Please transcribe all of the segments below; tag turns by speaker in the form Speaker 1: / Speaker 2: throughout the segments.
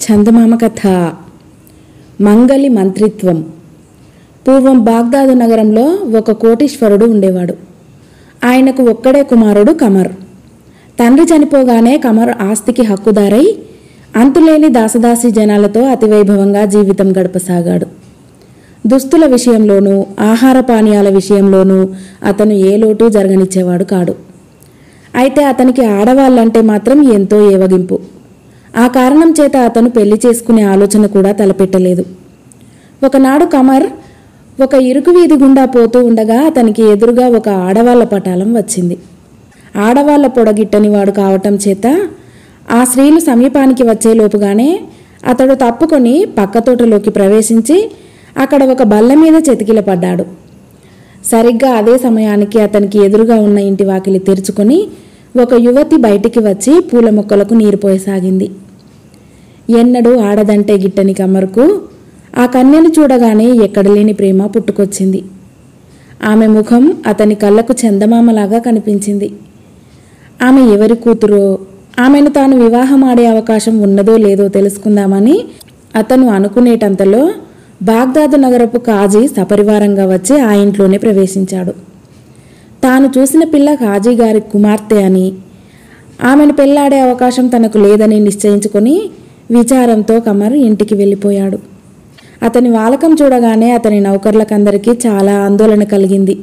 Speaker 1: చందమామ కథ మంగలి మంత్రిత్వం పూర్వం బాగ్దాదు నగరంలో ఒక కోటీశ్వరుడు ఉండేవాడు ఆయనకు ఒక్కడే కుమారుడు కమర్ తండ్రి చనిపోగానే కమర్ ఆస్తికి హక్కుదారై అంతులేని దాసదాసి జనాలతో అతివైభవంగా జీవితం గడపసాగాడు దుస్తుల విషయంలోనూ ఆహార పానీయాల విషయంలోనూ అతను ఏ లోటు జరగనిచ్చేవాడు కాడు అయితే అతనికి ఆడవాళ్ళంటే మాత్రం ఎంతో ఏవగింపు ఆ కారణం చేత అతను పెళ్లి చేసుకునే ఆలోచన కూడా తలపెట్టలేదు ఒకనాడు కమర్ ఒక ఇరుకు వీధి గుండా పోతూ ఉండగా అతనికి ఎదురుగా ఒక ఆడవాళ్ల పటాలం వచ్చింది ఆడవాళ్ల పొడగిట్టని వాడు కావటం చేత ఆ స్త్రీలు సమీపానికి వచ్చేలోపుగానే అతడు తప్పుకొని పక్క తోటలోకి ప్రవేశించి అక్కడ ఒక బల్ల మీద చెతికిలపడ్డాడు సరిగ్గా అదే సమయానికి అతనికి ఎదురుగా ఉన్న ఇంటి వాకిలి తెరుచుకొని ఒక యువతి బయటికి వచ్చి పూల మొక్కలకు నీరు పోయసాగింది ఎన్నడూ ఆడదంటే గిట్టని కమ్మరుకు ఆ కన్యను చూడగానే ఎక్కడలేని ప్రేమ పుట్టుకొచ్చింది ఆమె ముఖం అతని కళ్ళకు చందమామలాగా కనిపించింది ఆమె ఎవరి కూతురో ఆమెను తాను వివాహం ఆడే అవకాశం ఉన్నదో లేదో తెలుసుకుందామని అతను అనుకునేటంతలో బాగ్దాదు నగరపు కాజీ సపరివారంగా వచ్చి ఆ ఇంట్లోనే ప్రవేశించాడు తాను చూసిన పిల్ల కాజీ గారి కుమార్తె అని ఆమెను పెళ్లాడే అవకాశం తనకు లేదని నిశ్చయించుకొని విచారంతో కమర్ ఇంటికి వెళ్ళిపోయాడు అతని వాలకం చూడగానే అతని నౌకర్లకందరికీ చాలా ఆందోళన కలిగింది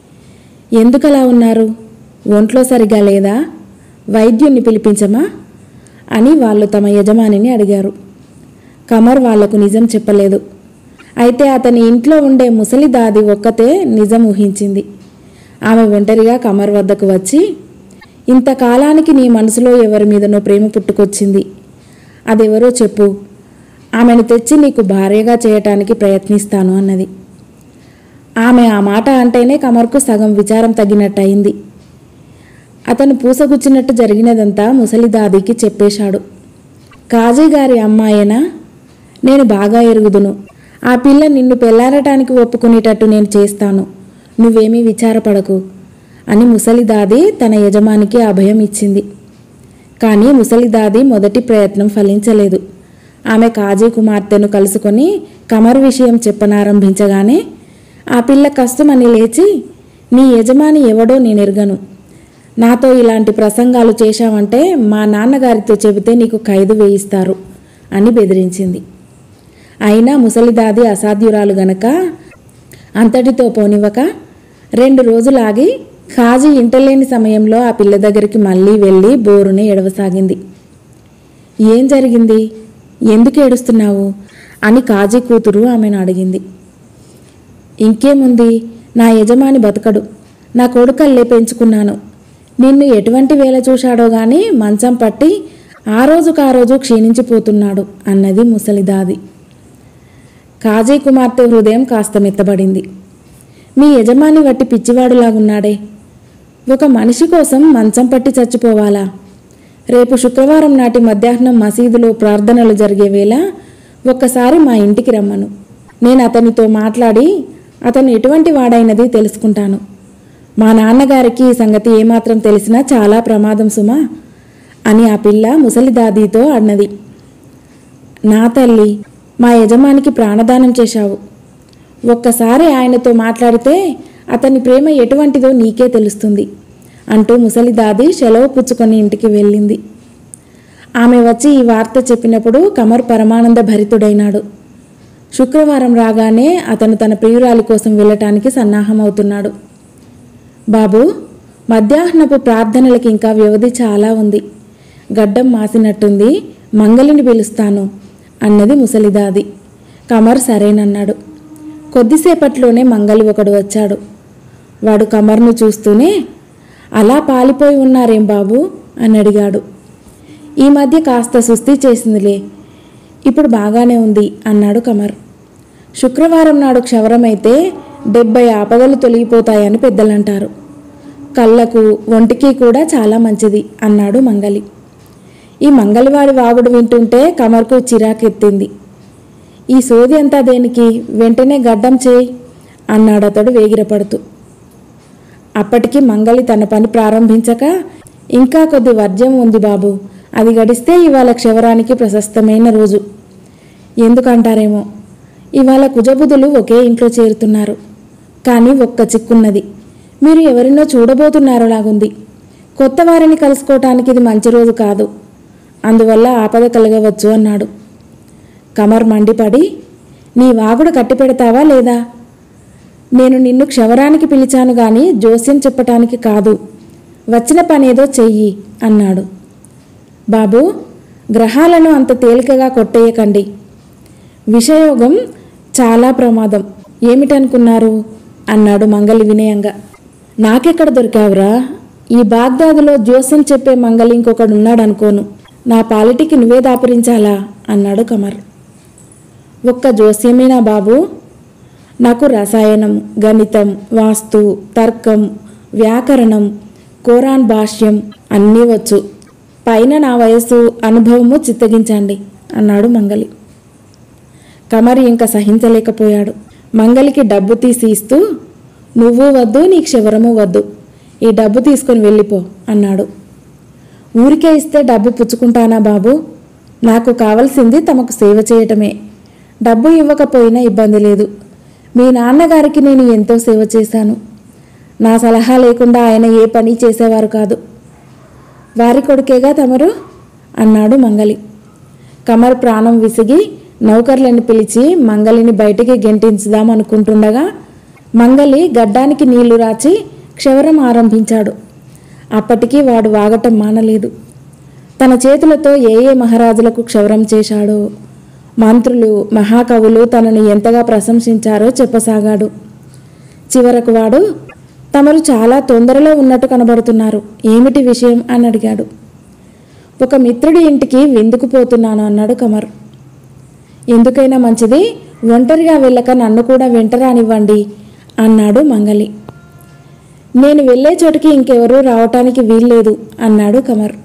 Speaker 1: ఎందుకలా ఉన్నారు ఒంట్లో సరిగా లేదా వైద్యుణ్ణి పిలిపించమా అని వాళ్ళు తమ యజమానిని అడిగారు కమర్ వాళ్లకు నిజం చెప్పలేదు అయితే అతని ఇంట్లో ఉండే ముసలి దాది ఒక్కతే నిజం ఊహించింది ఆమె ఒంటరిగా కమర్ వద్దకు వచ్చి ఇంతకాలానికి నీ మనసులో ఎవరి మీదనో ప్రేమ పుట్టుకొచ్చింది అదెవరో చెప్పు ఆమెను తెచ్చి నీకు భార్యగా చేయటానికి ప్రయత్నిస్తాను అన్నది ఆమె ఆ మాట అంటేనే కమర్కు సగం విచారం తగ్గినట్టయింది అతను పూసగుచ్చినట్టు జరిగినదంతా ముసలి దాదికి చెప్పేశాడు కాజీ గారి అమ్మాయేనా నేను బాగా ఎరుగుదును ఆ పిల్ల నిన్ను పెళ్లారటానికి ఒప్పుకునేటట్టు నేను చేస్తాను నువ్వేమీ విచారపడకు అని ముసలిదాది తన యజమానికి అభయం ఇచ్చింది కానీ ముసలిదాది మొదటి ప్రయత్నం ఫలించలేదు ఆమె కాజీ కుమార్తెను కలుసుకొని కమర్ విషయం చెప్పనారంభించగానే ఆ పిల్ల కష్టమని లేచి నీ యజమాని ఎవడో నేనెరగను నాతో ఇలాంటి ప్రసంగాలు చేశావంటే మా నాన్నగారితో చెబితే నీకు ఖైదు వేయిస్తారు అని బెదిరించింది అయినా ముసలిదాది అసాధ్యురాలు గనక అంతటితో పోనివ్వక రెండు రోజులాగి ఖాజీ ఇంటలేని సమయంలో ఆ పిల్ల దగ్గరికి మళ్ళీ వెళ్ళి బోరుని ఎడవసాగింది ఏం జరిగింది ఎందుకు ఏడుస్తున్నావు అని కాజీ కూతురు ఆమెను అడిగింది ఇంకేముంది నా యజమాని బతకడు నా కొడుకల్లే పెంచుకున్నాను నిన్ను ఎటువంటి వేళ చూశాడో గాని మంచం పట్టి ఆ రోజుకు ఆ రోజు క్షీణించిపోతున్నాడు అన్నది ముసలిదాది కాజీ కుమార్తె హృదయం కాస్త మెత్తబడింది మీ యజమాని వట్టి పిచ్చివాడులాగున్నాడే ఒక మనిషి కోసం మంచం పట్టి చచ్చిపోవాలా రేపు శుక్రవారం నాటి మధ్యాహ్నం మసీదులో ప్రార్థనలు జరిగే వేళ ఒక్కసారి మా ఇంటికి రమ్మను నేను అతనితో మాట్లాడి అతను ఎటువంటి వాడైనది తెలుసుకుంటాను మా నాన్నగారికి ఈ సంగతి ఏమాత్రం తెలిసినా చాలా ప్రమాదం సుమా అని ఆ పిల్ల ముసలిదాదీతో అన్నది నా తల్లి మా యజమానికి ప్రాణదానం చేశావు ఒక్కసారి ఆయనతో మాట్లాడితే అతని ప్రేమ ఎటువంటిదో నీకే తెలుస్తుంది అంటూ ముసలిదాది సెలవు పుచ్చుకొని ఇంటికి వెళ్ళింది ఆమె వచ్చి ఈ వార్త చెప్పినప్పుడు కమర్ పరమానంద భరితుడైనాడు శుక్రవారం రాగానే అతను తన ప్రియురాలి కోసం వెళ్ళటానికి సన్నాహమవుతున్నాడు బాబు మధ్యాహ్నపు ప్రార్థనలకి ఇంకా వ్యవధి చాలా ఉంది గడ్డం మాసినట్టుంది మంగలిని పిలుస్తాను అన్నది ముసలిదాది కమర్ సరేనన్నాడు కొద్దిసేపట్లోనే మంగలి ఒకడు వచ్చాడు వాడు కమర్ను చూస్తూనే అలా పాలిపోయి ఉన్నారేం బాబు అని అడిగాడు ఈ మధ్య కాస్త సుస్థి చేసిందిలే ఇప్పుడు బాగానే ఉంది అన్నాడు కమర్ శుక్రవారం నాడు క్షవరమైతే డెబ్బై ఆపదలు తొలగిపోతాయని పెద్దలంటారు కళ్ళకు ఒంటికి కూడా చాలా మంచిది అన్నాడు మంగలి ఈ మంగళవాడి వాగుడు వింటుంటే కమర్కు చిరాకెత్తింది ఈ సోది అంతా దేనికి వెంటనే గడ్డం చేయి అన్నాడు అతడు వేగిరపడుతూ అప్పటికి మంగలి తన పని ప్రారంభించక ఇంకా కొద్ది వర్జ్యం ఉంది బాబు అది గడిస్తే ఇవాళ క్షవరానికి ప్రశస్తమైన రోజు ఎందుకంటారేమో ఇవాళ కుజబుధులు ఒకే ఇంట్లో చేరుతున్నారు కానీ ఒక్క చిక్కున్నది మీరు ఎవరినో చూడబోతున్నారోలాగుంది కొత్త వారిని కలుసుకోవటానికి ఇది మంచి రోజు కాదు అందువల్ల ఆపద కలగవచ్చు అన్నాడు కమర్ మండిపడి నీ వాగుడు కట్టి పెడతావా లేదా నేను నిన్ను క్షవరానికి పిలిచాను గాని జోస్యం చెప్పటానికి కాదు వచ్చిన పనేదో చెయ్యి అన్నాడు బాబు గ్రహాలను అంత తేలికగా కొట్టేయకండి విషయోగం చాలా ప్రమాదం ఏమిటనుకున్నారు అన్నాడు మంగలి వినయంగా నాకెక్కడ దొరికావురా ఈ బాగ్దాదులో జోస్యం చెప్పే మంగలి ఇంకొకడు ఉన్నాడనుకోను నా పాలిటికి నువ్వే దాపురించాలా అన్నాడు కమర్ ఒక్క జోస్యమేనా బాబు నాకు రసాయనం గణితం వాస్తు తర్కం వ్యాకరణం కోరాన్ భాష్యం అన్నీ వచ్చు పైన నా వయస్సు అనుభవము చిత్తగించండి అన్నాడు మంగలి కమరి ఇంకా సహించలేకపోయాడు మంగలికి డబ్బు తీసి ఇస్తూ నువ్వు వద్దు నీ క్షవరము వద్దు ఈ డబ్బు తీసుకొని వెళ్ళిపో అన్నాడు ఊరికే ఇస్తే డబ్బు పుచ్చుకుంటానా బాబు నాకు కావలసింది తమకు సేవ చేయటమే డబ్బు ఇవ్వకపోయినా ఇబ్బంది లేదు మీ నాన్నగారికి నేను ఎంతో సేవ చేశాను నా సలహా లేకుండా ఆయన ఏ పని చేసేవారు కాదు వారి కొడుకేగా తమరు అన్నాడు మంగలి కమర్ ప్రాణం విసిగి నౌకర్లను పిలిచి మంగలిని బయటికి గెంటించుదాం అనుకుంటుండగా మంగలి గడ్డానికి నీళ్లు రాచి క్షవరం ఆరంభించాడు అప్పటికీ వాడు వాగటం మానలేదు తన చేతులతో ఏ ఏ మహారాజులకు క్షవరం చేశాడో మంత్రులు మహాకవులు తనను ఎంతగా ప్రశంసించారో చెప్పసాగాడు చివరకు వాడు తమరు చాలా తొందరలో ఉన్నట్టు కనబడుతున్నారు ఏమిటి విషయం అని అడిగాడు ఒక మిత్రుడి ఇంటికి విందుకు పోతున్నాను అన్నాడు కమర్ ఎందుకైనా మంచిది ఒంటరిగా వెళ్ళక నన్ను కూడా వెంట రానివ్వండి అన్నాడు మంగలి నేను వెళ్ళే చోటికి ఇంకెవరూ రావటానికి వీల్లేదు అన్నాడు కమర్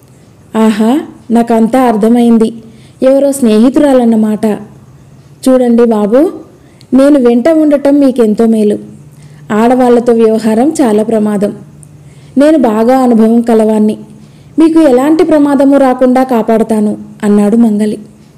Speaker 1: ఆహా నాకంతా అర్థమైంది ఎవరో స్నేహితురాలన్నమాట చూడండి బాబు నేను వెంట ఉండటం మీకెంతో మేలు ఆడవాళ్లతో వ్యవహారం చాలా ప్రమాదం నేను బాగా అనుభవం కలవాణ్ణి మీకు ఎలాంటి ప్రమాదము రాకుండా కాపాడతాను అన్నాడు మంగలి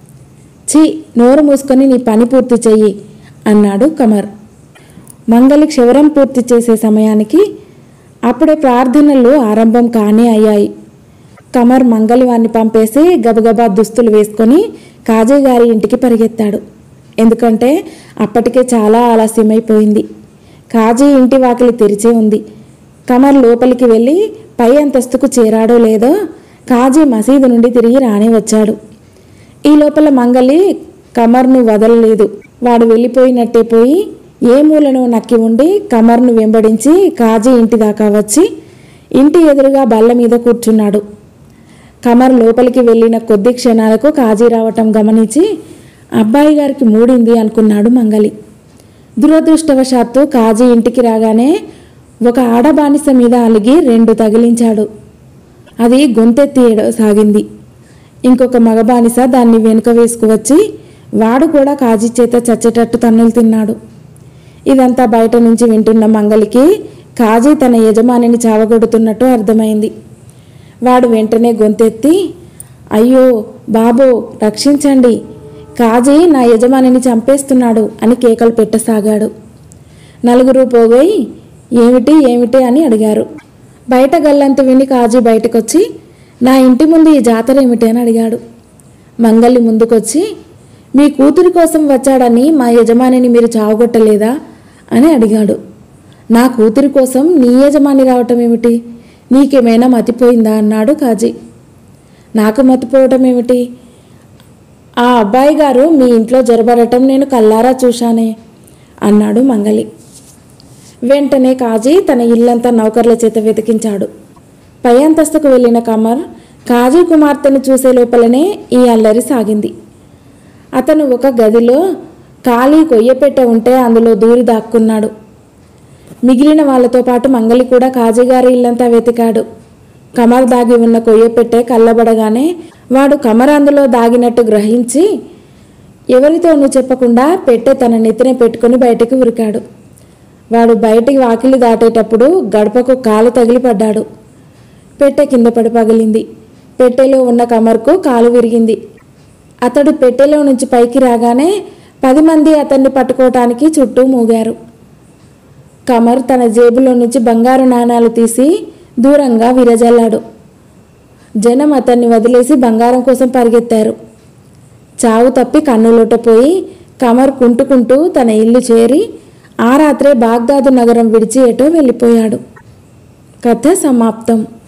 Speaker 1: ఛీ నోరు మూసుకొని నీ పని పూర్తి చెయ్యి అన్నాడు కమర్ మంగలి క్షవరం పూర్తి చేసే సమయానికి అప్పుడే ప్రార్థనలు ఆరంభం కానే అయ్యాయి కమర్ మంగలి వారిని పంపేసి గబగబా దుస్తులు వేసుకొని కాజీ గారి ఇంటికి పరిగెత్తాడు ఎందుకంటే అప్పటికే చాలా ఆలస్యమైపోయింది కాజీ ఇంటి వాకిలి తెరిచే ఉంది కమర్ లోపలికి వెళ్ళి పై అంతస్తుకు చేరాడో లేదో కాజీ మసీదు నుండి తిరిగి రానే వచ్చాడు ఈ లోపల మంగలి కమర్ను వదలలేదు వాడు వెళ్ళిపోయినట్టే పోయి ఏ మూలను నక్కి ఉండి కమర్ను వెంబడించి కాజీ ఇంటి దాకా వచ్చి ఇంటి ఎదురుగా బల్ల మీద కూర్చున్నాడు కమర్ లోపలికి వెళ్ళిన కొద్ది క్షణాలకు కాజీ రావటం గమనించి అబ్బాయి గారికి మూడింది అనుకున్నాడు మంగలి దురదృష్టవశాత్తు కాజీ ఇంటికి రాగానే ఒక ఆడబానిస మీద అలిగి రెండు తగిలించాడు అది గొంతెత్తి సాగింది ఇంకొక మగబానిస దాన్ని వెనుక వేసుకువచ్చి వాడు కూడా కాజీ చేత చచ్చేటట్టు తన్నులు తిన్నాడు ఇదంతా బయట నుంచి వింటున్న మంగలికి కాజీ తన యజమానిని చావగొడుతున్నట్టు అర్థమైంది వాడు వెంటనే గొంతెత్తి అయ్యో బాబో రక్షించండి కాజీ నా యజమానిని చంపేస్తున్నాడు అని కేకలు పెట్టసాగాడు నలుగురు పోగోయి ఏమిటి ఏమిటి అని అడిగారు బయట గల్లంతు విని కాజీ బయటకొచ్చి నా ఇంటి ముందు ఈ జాతర ఏమిటి అని అడిగాడు మంగలి ముందుకొచ్చి మీ కూతురి కోసం వచ్చాడని మా యజమానిని మీరు చావగొట్టలేదా అని అడిగాడు నా కూతురి కోసం నీ యజమాని రావటం ఏమిటి నీకేమైనా మతిపోయిందా అన్నాడు కాజీ నాకు మతిపోవటం ఏమిటి ఆ అబ్బాయి గారు మీ ఇంట్లో జొరబడటం నేను కల్లారా చూశానే అన్నాడు మంగలి వెంటనే కాజీ తన ఇల్లంతా నౌకర్ల చేత వెతికించాడు పై అంతస్తుకు వెళ్ళిన కమర్ కాజీ కుమార్తెను చూసే లోపలనే ఈ అల్లరి సాగింది అతను ఒక గదిలో ఖాళీ కొయ్యపెట్ట ఉంటే అందులో దూరి దాక్కున్నాడు మిగిలిన వాళ్ళతో పాటు మంగలి కూడా కాజీగారి ఇల్లంతా వెతికాడు కమర్ దాగి ఉన్న కొయ్యపెట్టె కళ్ళబడగానే వాడు కమర్ అందులో దాగినట్టు గ్రహించి ఎవరితోనూ చెప్పకుండా పెట్టె తన నెత్తిన పెట్టుకుని బయటికి ఉరికాడు వాడు బయటికి వాకిలి దాటేటప్పుడు గడపకు కాలు తగిలి పడ్డాడు పెట్టె కింద పడి పగిలింది పెట్టెలో ఉన్న కమర్కు కాలు విరిగింది అతడు పెట్టెలో నుంచి పైకి రాగానే పది మంది అతన్ని పట్టుకోవటానికి చుట్టూ మూగారు కమర్ తన జేబులో నుంచి బంగారు నాణాలు తీసి దూరంగా విరజల్లాడు జనం అతన్ని వదిలేసి బంగారం కోసం పరిగెత్తారు చావు తప్పి కన్నులొట్టపోయి కమర్ కుంటుకుంటూ తన ఇల్లు చేరి ఆ రాత్రే బాగ్దాదు నగరం విడిచి ఎటో వెళ్ళిపోయాడు కథ సమాప్తం